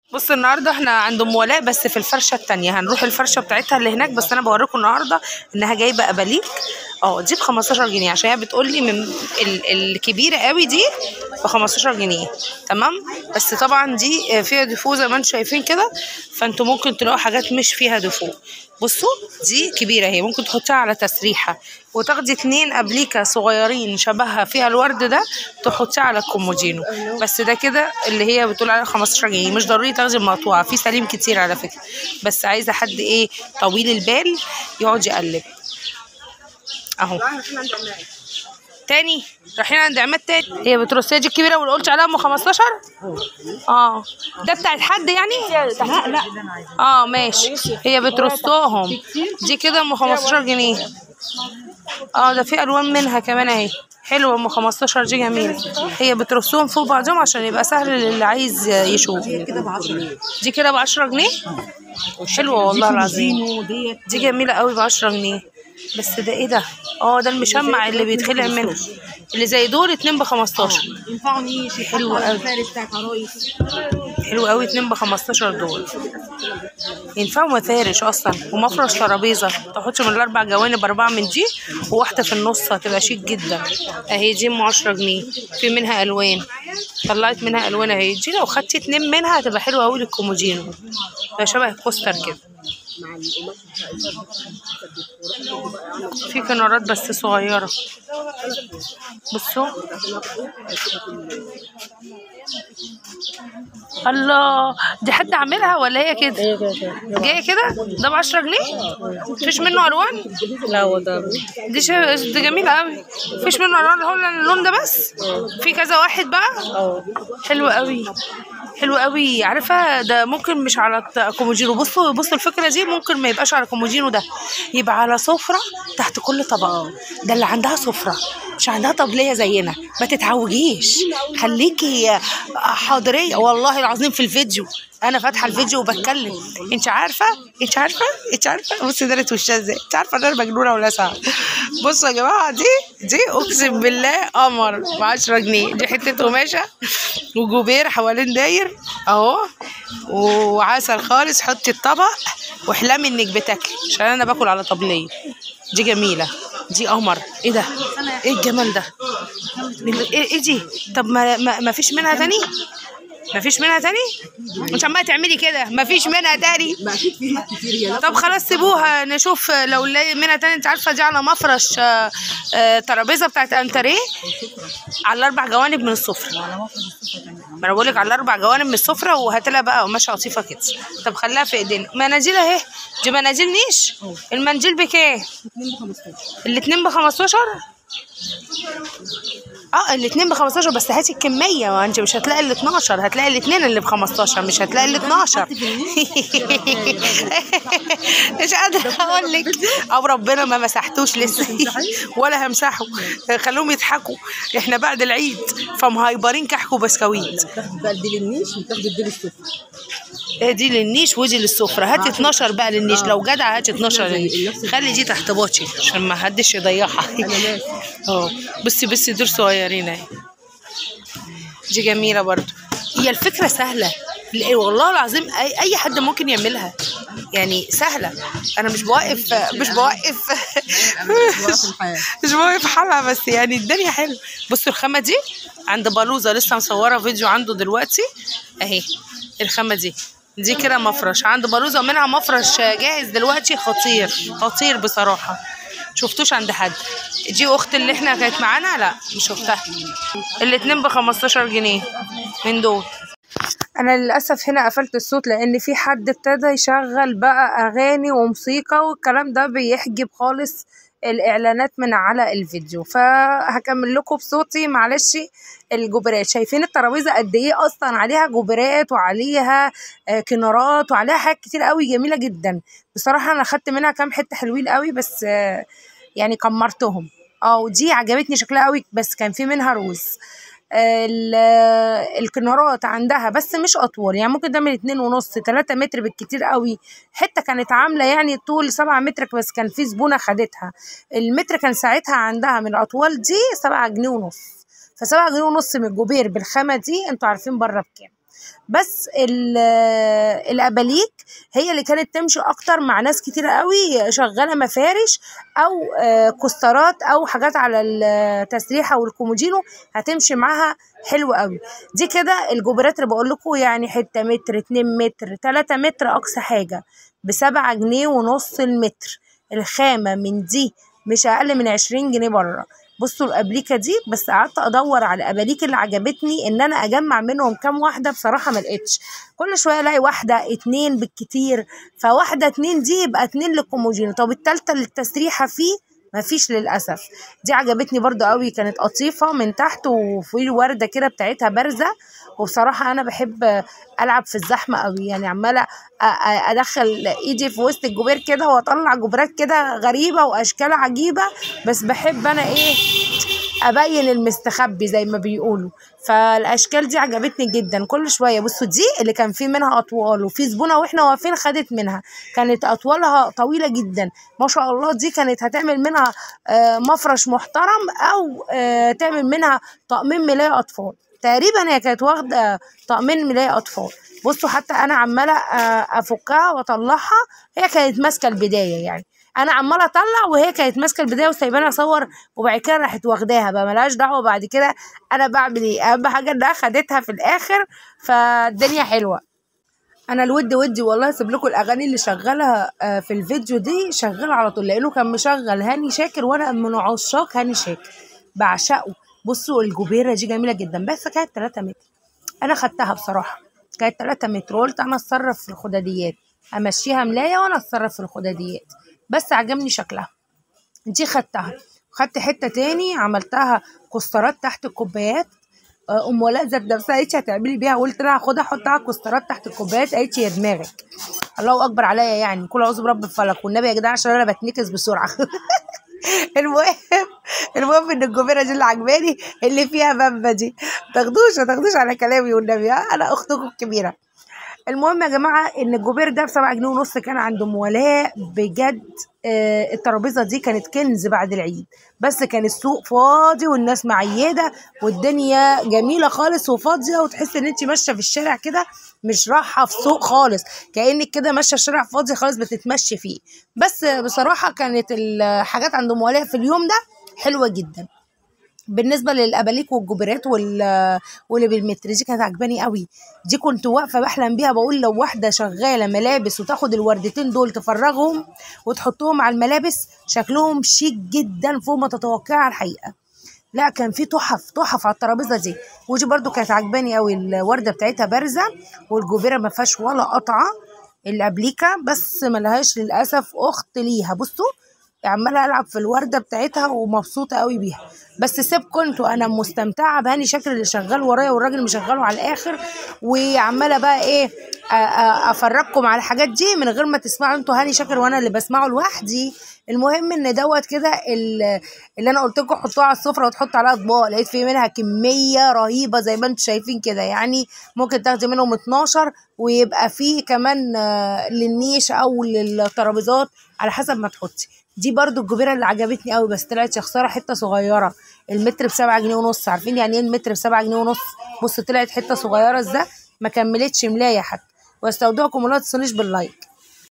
بص النهارده احنا عند ام ولاء بس في الفرشه التانية هنروح الفرشه بتاعتها اللي هناك بس انا بوريكم النهارده انها جايبه اباليك اه دي ب 15 جنيه عشان هي بتقول لي من ال- الكبيره قوي دي ب 15 جنيه تمام بس طبعا دي فيها ديفو زي ما انتم شايفين كده فانتوا ممكن تلاقوا حاجات مش فيها ديفو بصوا دي كبيره هي ممكن تحطيها على تسريحه وتاخدي اتنين ابليكه صغيرين شبهها فيها الورد ده تحطيه على الكومودينو بس ده كده اللي هي بتقول عليها 15 جنيه مش ضروري تاخدي المقطوعه في سليم كتير على فكره بس عايزه حد ايه طويل البال يقعد يقلب اهو تاني رايحين عند عماد تاني هي بترصيها دي الكبيره واللي قلت عليها ام 15 اه ده بتاعت حد يعني لا لا اه ماشي هي بترصهم دي كده ام 15 جنيه اه ده في الوان منها كمان اهي حلوه ام 15 دي جميله هي بترصهم فوق بعضهم عشان يبقى سهل للي عايز يشوف كده ب 10 دي كده ب 10 جنيه حلوه والله العظيم ديت دي جميله قوي ب 10 جنيه بس ده ايه ده اه ده المشمع اللي بيتخلع منها اللي زي دول اتنين ب 15 ينفعني شيء حلو حلو أوي. الفارس بتاعك عرايس حلو قوي اتنين ب 15 دول ينفعوا مفارش اصلا ومفرش ترابيزه تاخدش من الاربع جوانب اربعه من دي وواحده في النص هتبقى شيك جدا اهي دي ام 10 جنيه في منها الوان طلعت منها الوان اهي دي لو خدتي اتنين منها هتبقى حلوه قوي للكومودينو تبقى شبه الكوستر كده مع القماش في كنارات بس صغيره بصوا الله دي حد عاملها ولا هي كده جايه كده ده ب 10 جنيه مفيش منه الوان لا هو ده دي شا... دي جميله قوي مفيش منه الوان هو اللون ده بس في كذا واحد بقى اه حلو قوي حلو قوي عارفه ده ممكن مش على الت- كومودينو بصوا بصوا الفكره دي ممكن ما يبقاش على كومودينو ده يبقى على سفره تحت كل طبقه ده اللي عندها سفره مش عندها طبليه زينا ما تتعوجيش خليكي حاضريه والله العظيم في الفيديو انا فاتحه الفيديو وبتكلم انت عارفه انت عارفه انت عارفه بصي دارت وشها ازاي انت عارفه ان انا مجنونه ولا ساعه بصوا يا جماعه دي دي اقسم بالله قمر ب 10 جنيه دي حته قماشه وجوبير حوالين داير اهو وعسل خالص حطي الطبق واحلمي انك بتاكلي عشان انا باكل على طبليه دي جميله دي قمر ايه ده ايه الجمال ده ايه ايه دي طب ما ما, ما فيش منها تاني ما فيش منها تاني انت عماله تعملي كده ما فيش منها تاني ما اكيد في حاجات كتير يا لا طب خلاص سيبوها نشوف لو نلاقي منها تاني انت عارفه دي على مفرش آه، آه، ترابيزه بتاعت انتريه على الاربع جوانب من السفره على مفرد الصفه كمان ما انا بقولك على الاربع جوانب من السفره وهاتلها بقى قماشه لطيفه كده طب خليها في ايدينا مناديل اهي دي مناديل نيش المنديل بكام 2 ب 15 الاتنين ب 15 اه الاتنين ب 15 بس هاتي الكميه ما انت مش هتلاقي ال 12 هتلاقي الاتنين اللي ب 15 مش هتلاقي ال 12 مش قادره اقول لك او ربنا ما مسحتوش لسه ولا همسحه خلوهم يضحكوا احنا بعد العيد فمهايبرين كحك وبسكويت تاخد بقى دي للنيش وتاخد دي للصفر إيه دي للنيش ودي للسفرة هاتي 12 بقى للنيش لو جدع هاتي 12 للنيش خلي دي تحت باطي عشان ما حدش يضيعها انا ماشي اه بصي بصي دول صغيرين اهي دي جميلة برضو هي الفكرة سهلة لا، والله العظيم اي اي حد ممكن يعملها يعني سهلة انا مش بوقف مش بوقف بوقف الحياة. مش بوقف حلقة بس يعني الدنيا حلوة بصوا الخامة دي عند بلوزة لسه مصورة فيديو عنده دلوقتي اهي الخامة دي دي كده مفرش عند بلوزة ومنها مفرش جاهز دلوقتي خطير خطير بصراحة شفتوش عند حد دي اخت اللي احنا كانت معانا لا مش اختها الاتنين ب 15 جنيه من دول انا للاسف هنا قفلت الصوت لان في حد ابتدى يشغل بقى اغاني وموسيقى والكلام ده بيحجب خالص الاعلانات من على الفيديو فهكمل لكم بصوتي معلش الجبرات شايفين الترابيزه قد ايه اصلا عليها جبرات وعليها آه، كنارات وعليها حاجات كتير قوي جميله جدا بصراحه انا خدت منها كام حته حلوين قوي بس آه، يعني كمرتهم اه ودي عجبتني شكلها قوي بس كان في منها روز ال- الكنارات عندها بس مش اطول يعني ممكن تعمل اتنين ونص تلاتة متر بالكتير قوي حته كانت عامله يعني طول سبعة متر بس كان في زبونه خدتها المتر كان ساعتها عندها من الاطوال دي سبعة جنيه ونص فسبعة جنيه ونص من الجوبير بالخامه دي انتوا عارفين بره بكام بس ال- الاباليك هي اللي كانت تمشي اكتر مع ناس كتيرة قوي شغاله مفارش او آه، كوسترات او حاجات على التسريحه والكومودينو هتمشي معاها حلو قوي دي كده الجوبرات اللي بقول لكم يعني حته متر اتنين متر تلاتة متر اقصى حاجه بسبعة جنيه ونص المتر الخامه من دي مش اقل من عشرين جنيه بره بصوا الابليكه دي بس قعدت ادور على الاباليك اللي عجبتني ان انا اجمع منهم كام واحده بصراحه ما لقيتش كل شويه الاقي واحده اتنين بالكتير فواحده اتنين دي يبقى اتنين للكومودينو طب التالته للتسريحه فيه مفيش للاسف دي عجبتني برضو قوي كانت قطيفه من تحت وفي ورده كده بتاعتها بارزه وبصراحه انا بحب العب في الزحمه قوي يعني عماله أ- أ- ادخل ايدي في وسط الجوبير كده واطلع جوبرات كده غريبه واشكال عجيبه بس بحب انا ايه ابين المستخبي زي ما بيقولوا فالاشكال دي عجبتني جدا كل شويه بصوا دي اللي كان في منها اطوال وفي زبونه واحنا واقفين خدت منها كانت اطوالها طويله جدا ما شاء الله دي كانت هتعمل منها آه، مفرش محترم او آه، تعمل منها طقمين ملاية اطفال تقريبا هي كانت واخده طقمين ملاية اطفال بصوا حتى انا عماله آه، افكها واطلعها هي كانت ماسكه البدايه يعني انا عماله اطلع وهي كانت ماسكه البدايه وسايباني اصور وبعد كده راحت واخداها بقى ملهاش دعوه بعد كده انا بعمل ايه اهم حاجه انها خدتها في الاخر فالدنيا حلوه انا الود ودي والله اسيب لكم الاغاني اللي شغاله آه، في الفيديو دي شغاله على طول لانه كان مشغل هاني شاكر وانا من عشاق هاني شاكر بعشقه بصوا الجبيره دي جميله جدا بس كانت 3 متر انا خدتها بصراحه كانت 3 متر وقلت انا اتصرف في الخداديات امشيها ملايه وانا اتصرف في الخداديات بس عجبني شكلها دي خدتها خدت حته تاني عملتها كسترات تحت الكوبايات آه، ام ولاء ذات نفسها قالت لي هتعملي بيها قلت لها خدها حطها كسترات تحت الكوبايات قالت لي يا دماغك الله اكبر عليا يعني كل اعوذ برب الفلك والنبي يا جدعان عشان انا بتنكس بسرعه المهم المهم ان الجبيره دي اللي عجباني اللي فيها بامبا دي تاخدوش ما تاخدوش على كلامي والنبي ها؟ انا اختكم الكبيره المهم يا جماعه ان الجوبير ده بسبعة جنيه ونص كان عند ام ولاء بجد آه الترابيزه دي كانت كنز بعد العيد بس كان السوق فاضي والناس معيده والدنيا جميله خالص وفاضيه وتحس ان انت ماشيه في الشارع كده مش رايحه في سوق خالص كانك كده ماشيه الشارع فاضي خالص بتتمشي فيه بس بصراحه كانت الحاجات عند ام ولاء في اليوم ده حلوه جدا بالنسبه للاباليك والجبرات وال واللي بالمتر دي كانت عجباني قوي دي كنت واقفه بحلم بيها بقول لو واحده شغاله ملابس وتاخد الوردتين دول تفرغهم وتحطهم على الملابس شكلهم شيك جدا فوق ما تتوقعي على الحقيقه لا كان في تحف تحف على الترابيزه دي ودي برضو كانت عجباني قوي الورده بتاعتها بارزه والجبيره ما فيهاش ولا قطعه الابليكه بس ملهاش للاسف اخت ليها بصوا عماله العب في الورده بتاعتها ومبسوطه قوي بيها بس سيبكم انتوا انا مستمتعه بهاني شكل اللي شغال ورايا والراجل مشغله على الاخر وعماله بقى ايه أ- أ- افرجكم على الحاجات دي من غير ما تسمعوا انتوا هاني شاكر وانا اللي بسمعه لوحدي المهم ان دوت كده ال- اللي انا قلت لكم حطوها على السفره وتحط عليها اطباق لقيت في منها كميه رهيبه زي ما انتم شايفين كده يعني ممكن تاخدي منهم 12 ويبقى فيه كمان آه، للنيش او للترابيزات على حسب ما تحطي دي برضو الجبيره اللي عجبتني قوي بس طلعت يا خساره حته صغيره المتر بسبعة جنيه ونص عارفين يعني ايه المتر بسبعة جنيه ونص بص طلعت حته صغيره ازاي ما كملتش ملايه حتى واستودعكم الله ما تنسونيش باللايك